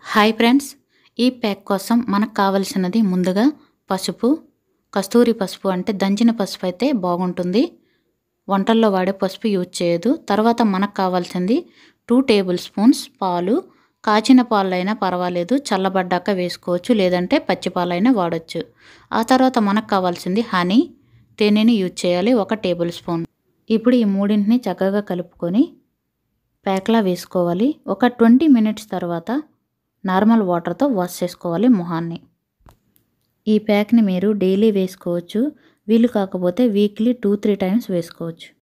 hi friends ఈ pack కోసం మనకు కావలసినది ముందుగా పసుపు కస్తూరి పసుపు అంటే దంచిన పసుపు అయితే బాగుంటుంది వంటల్లో వాడే పసుపు యూజ్ చేయదు తర్వాత మనకు కావాల్సింది టూ టేబుల్ స్పూన్స్ పాలు కాచిన పాలైనా పర్వాలేదు చల్లబడ్డాక వేసుకోవచ్చు లేదంటే పచ్చి పాలైనా వాడచ్చు ఆ తర్వాత మనకు కావాల్సింది హనీ తేనెని యూజ్ చేయాలి ఒక టేబుల్ స్పూన్ ఇప్పుడు ఈ మూడింటిని చక్కగా కలుపుకొని ప్యాక్లా వేసుకోవాలి ఒక ట్వంటీ మినిట్స్ తర్వాత నార్మల్ వాటర్తో వాష్ చేసుకోవాలి మొహాన్ని ఈ ప్యాక్ని మీరు డైలీ వేసుకోవచ్చు వీలు కాకపోతే వీక్లీ టూ త్రీ టైమ్స్ వేసుకోవచ్చు